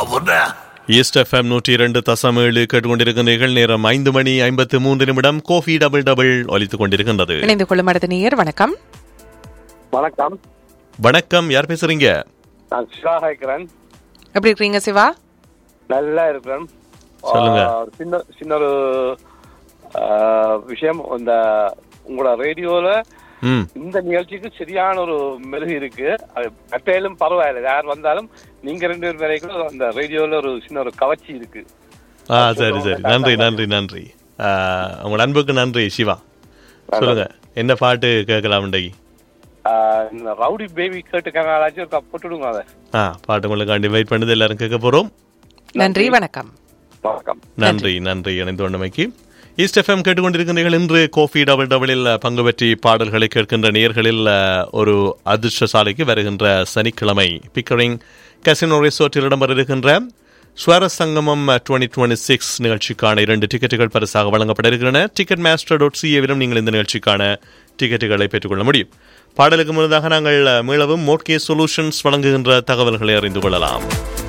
அவன east FM நூற்றி இரண்டு தசம் ஏழு கேட்டுக்கொண்டிருக்கிறீர்கள் நேரம் ஐந்து மணி ஐம்பத்து மூன்று நிமிடம் கோஃபி டபுள் டபுள் ஒலித்துக் கொண்டிருக்கின்றது இணைந்து கொள்ளும் அடுத்த நேயர் வணக்கம் வணக்கம் வணக்கம் யார் பேசுறீங்க நான் சிவா இருக்கிறேன் எப்படி இருக்கீங்க சிவா நல்லா இருக்கிறேன் சொல்லுங்க. ஆ, ஒரு சின்ன சின்ன ஒரு ஆ, விஷயம் இந்த உங்களோட ரேடியோல ம் இந்த நிகழ்ச்சிக்கு சரியான ஒரு மெருகு இருக்கு அது மற்றையிலும் பரவாயில்ல யார் வந்தாலும் நீங்க ரெண்டு பேர் வரைக்கும் அந்த ரேடியோல ஒரு சின்ன ஒரு கவர்ச்சி இருக்கு ஆ சரி சரி நன்றி நன்றி நன்றி ஆ, உங்களோட அன்புக்கு நன்றி சிவா சொல்லுங்க என்ன பாட்டு கேட்கலாம் இன்றைக்கு ஆ, இந்த ரவுடி பேபி கேட்டுக்காங்க ஆளாச்சும் ஒரு போட்டுடுங்க அதை ஆ பாட்டு உங்களுக்காண்டி வெயிட் பண்ணது எல்லாரும் கேட்க போறோம் நன்றி வணக்கம் வணக்கம் நன்றி நன்றி இணைந்து கொண்டமைக்கு ஈஸ்ட் எஃப்எம் கேட்டுக்கொண்டிருக்கிறீர்கள் இன்று கோஃபி டபுள் டபுளில் பங்கு பெற்றி பாடல்களை கேட்கின்ற நேர்களில் அஹ், ஒரு அதிர்ஷ்டசாலைக்கு வருகின்ற சனிக்கிழமை பிக்கரிங் கசினோ ரிசோர்ட்டில் இடம்பெற இருக்கின்ற ஸ்வர சங்கமம் டுவெண்ட்டி டுவெண்ட்டி சிக்ஸ் நிகழ்ச்சிக்கான இரண்டு டிக்கெட்டுகள் பரிசாக வழங்கப்பட இருக்கின்றன டிக்கெட் மாஸ்டர் டாட் சிஏவிலும் நீங்கள் இந்த நிகழ்ச்சிக்கான டிக்கெட்டுகளை பெற்றுக்கொள்ள முடியும் பாடலுக்கு முன்னதாக நாங்கள் அஹ், மீளவும் மோட்கே சொல்யூஷன்ஸ் வழங்குகின்ற தகவல்களை அறிந்து கொள்ளலாம்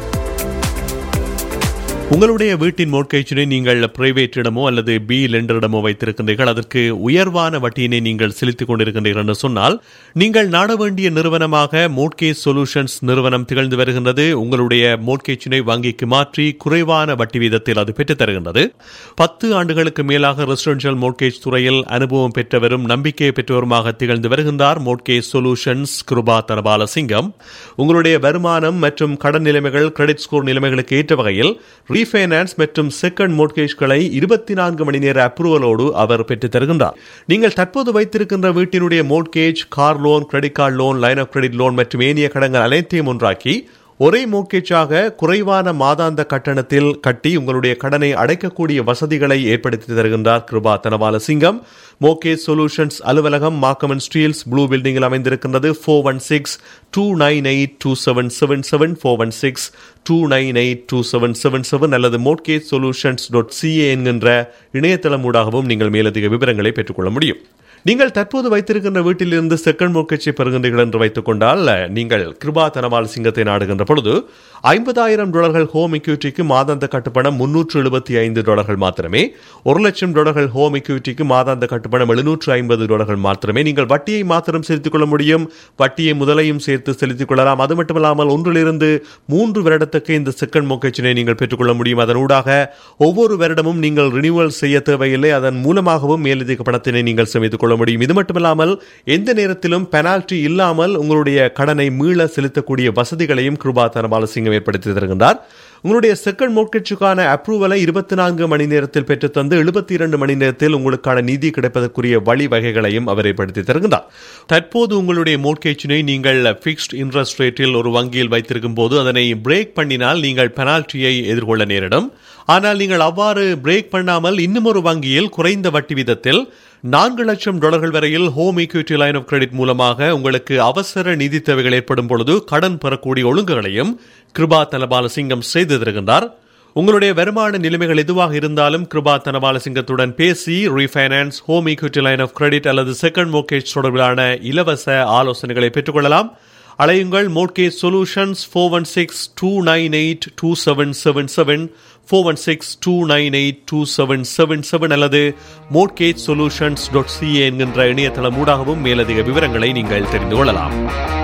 உங்களுடைய வீட்டின் மோட்கேஜினை நீங்கள் பிரைவேட் இடமோ அல்லது பி லெண்டரிடமோ வைத்திருக்கின்றீர்கள் அதற்கு உயர்வான வட்டியினை நீங்கள் செலுத்திக் கொண்டிருக்கின்றீர்கள் என்று சொன்னால் நீங்கள் நாட வேண்டிய நிறுவனமாக மோட்கேஜ் சொல்யூஷன்ஸ் நிறுவனம் திகழ்ந்து வருகின்றது உங்களுடைய மோட்கேஜினை வங்கிக்கு மாற்றி குறைவான வட்டி வீதத்தில் அது பெற்றுத் தருகின்றது பத்து ஆண்டுகளுக்கு மேலாக ரெசிடென்ஷியல் மோட்கேஜ் துறையில் அனுபவம் பெற்றவரும் நம்பிக்கை பெற்றவருமாக திகழ்ந்து வருகின்றார் மோட்கேஜ் சொல்யூஷன்ஸ் கிருபா தனபால சிங்கம் உங்களுடைய வருமானம் மற்றும் கடன் நிலைமைகள் கிரெடிட் ஸ்கோர் நிலைமைகளுக்கு ஏற்ற வகையில் ரீஃபைனான்ஸ் மற்றும் செகண்ட் மோட்கேஜ்களை இருபத்தி நான்கு மணி நேர அப்ரூவலோடு அவர் பெற்றுத் தருகின்றார் நீங்கள் தற்போது வைத்திருக்கின்ற வீட்டினுடைய mortgage car loan credit card loan line of credit loan மற்றும் ஏனைய கடன்கள் அனைத்தையும் ஒன்றாக்கி ஒரே மோட்கேஜாக குறைவான மாதாந்த கட்டணத்தில் கட்டி உங்களுடைய கடனை அடைக்கக்கூடிய வசதிகளை ஏற்படுத்தி தருகின்றார் கிருபா தனபால சிங்கம் மோகேஜ் சொல்யூஷன்ஸ் அலுவலகம் மாக்கமன் ஸ்டீல்ஸ் ப்ளூ பில்டிங்கில் அமைந்திருக்கின்றது four one six two nine eight two seven seven seven four one six two nine eight two seven seven seven அல்லது மோட்கேஜ் சொல்யூஷன்ஸ் டாட் சிஏ என்கின்ற இணையதளம் ஊடாகவும் நீங்கள் மேலதிக விவரங்களை பெற்றுக்கொள்ள முடியும் நீங்கள் தற்போது வைத்திருக்கின்ற வீட்டிலிருந்து செகண்ட் மோக்கேஜை பெறுகின்றீர்கள் என்று வைத்துக் கொண்டால் நீங்கள் கிருபா தனபால் சிங்கத்தை நாடுகின்ற பொழுது ஐம்பதாயிரம் டாலர்கள் ஹோம் இக்யூட்டிக்கு மாதாந்த கட்டுப்பணம் முன்னூற்று எழுபத்தி ஐந்து டாலர்கள் மாத்திரமே ஒரு லட்சம் டாலர்கள் ஹோம் இக்யூட்டிக்கு மாதாந்த கட்டுப்பணம் எழுநூற்று ஐம்பது டாலர்கள் மாத்திரமே நீங்கள் வட்டியை மாத்திரம் செலுத்திக் கொள்ள முடியும் வட்டியை முதலையும் சேர்த்து செலுத்திக் கொள்ளலாம் அது மட்டுமல்லாமல் ஒன்றிலிருந்து மூன்று வருடத்துக்கு இந்த செகண்ட் மோக்கேஜினை நீங்கள் பெற்றுக்கொள்ள முடியும் அதனூடாக ஒவ்வொரு வருடமும் நீங்கள் ரினியூவல் செய்ய தேவையில்லை அதன் மூலமாகவும் மேலதிக பணத்தினை நீங்கள் சேமித்துக் கொள்ள முடியும் இது மட்டுமில்லாமல் எந்த நேரத்திலும் பெனால்டி இல்லாமல் உங்களுடைய கடனை மீள செலுத்தக்கூடிய வசதிகளையும் கிருபா தனபாலசிங்கம் ஏற்படுத்தி தருகின்றார் உங்களுடைய செகண்ட் மோட்கேஜுக்கான அப்ரூவலை இருபத்தி நான்கு மணி நேரத்தில் பெற்றுத் தந்து எழுபத்தி இரண்டு மணி நேரத்தில் உங்களுக்கான நிதி கிடைப்பதற்குரிய வழிவகைகளையும் அவர் ஏற்படுத்தி தருகின்றார் தற்போது உங்களுடைய மோட்கேஜினை நீங்கள் பிக்ஸ்ட் இன்ட்ரெஸ்ட் ரேட்டில் ஒரு வங்கியில் வைத்திருக்கும் போது அதனை பிரேக் பண்ணினால் நீங்கள் பெனால்ட்டியை எதிர்கொள்ள நேரிடும் ஆனால் நீங்கள் அவ்வாறு பிரேக் பண்ணாமல் இன்னும் ஒரு வங்கியில் குறைந்த வட்டி வீதத்தில் நான்கு லட்சம் டாலர்கள் வரையில் home equity line of credit மூலமாக உங்களுக்கு அவசர நிதி தேவைகள் ஏற்படும் பொழுது கடன் பெறக்கூடிய ஒழுங்குகளையும் கிருபா தனபால சிங்கம் செய்து தருகின்றார் உங்களுடைய வருமான நிலைமைகள் எதுவாக இருந்தாலும் கிருபா தனபால சிங்கத்துடன் பேசி refinance home equity line of credit அல்லது செகண்ட் மோக்கேஜ் தொடர்பிலான இலவச ஆலோசனைகளை பெற்றுக்கொள்ளலாம் அலையுங்கள் mortgage solutions four one six two nine eight two seven seven seven four one six two nine eight two seven seven seven அல்லது மோட்கேஜ் சொல்யூஷன்ஸ் டாட் சிஏ என்கின்ற இணையதளம் ஊடாகவும் மேலதிக விவரங்களை நீங்கள் தெரிந்து கொள்ளலாம்